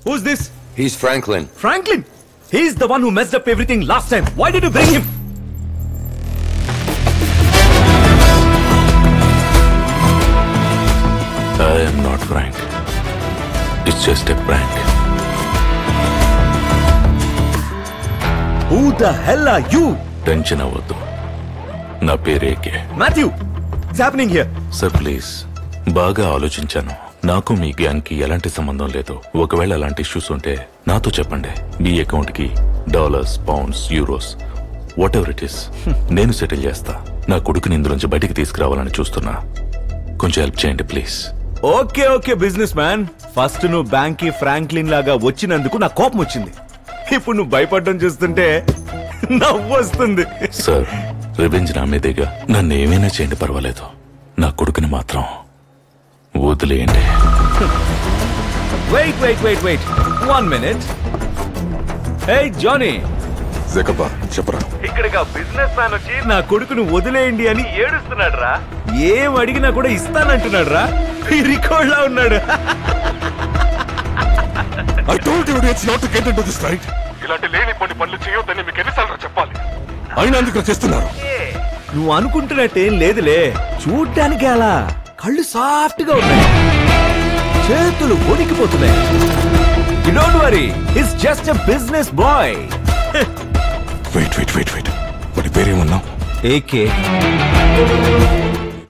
Who's this He's Franklin. Franklin. He's the one who messed up everything last time. Why did you bring him? I am not Frank. It's just a prank. Who the hell are you? Tension అవ్వద్దు నా పేరేకే Matthew. What's happening here? Sir please బాగా ఆలోచించాను నాకు మీ gang కి ఎలాంటి సంబంధం లేదు ఒకవేళ అలాంటి ఇష్యూస్ ఉంటే నాతో చెప్పండి మీ అకౌంట్ కి dollars pounds euros whatever it is నేను సెటిల్ చేస్తా నా కొడుకుని ఇందులోంచి బయటికి తీసుకురావాలని చూస్తున్నా కొంచెం హెల్ప్ చేయండి please okay okay businessman first నువ్వు బ్యాంక్ కి ఫ్రాంక్లిన్ లాగా వచ్చినందుకు నా కోపం వచ్చింది ఇప్పుడు నువ్వు భయపడడం చూస్తుంటే నవ్వు వస్తుంది సార్ రివెంజ్ నా మీదేగా నన్ను ఏమైనా చేయండి పర్వాలేదు నా కొడుకుని మాత్రం వదిలేయండి wait wait wait wait one minute hey Johnny జకబ్బా చెప్పరా ఇక్కడికి బిజినెస్ మ్యాన్ వచ్చి నా కొడుకును వదిలేయండి అని ఏడుస్తున్నాడు రా ఏం అడిగినా కూడా ఇస్తానంటున్నాడు రా రికార్డ్ లా ఉన్నాడు I told you it's not to get into this right ఇలాంటి లేని కొన్ని పనులు చేయొద్దని మీకు ఎన్నిసార్లు చెప్పాలి అయినా అందుకు చేస్తున్నారు నువ్వు అనుకుంటున్నట్టేం లేదులే చూడ్డానికి అలా కళ్ళు సాఫ్ట్ గా ఉన్నాయి చేతులు వణికిపోతున్నాయి don't worry it's just a business boy wait wait wait wait వాడి పేరేమన్నావు ఏకే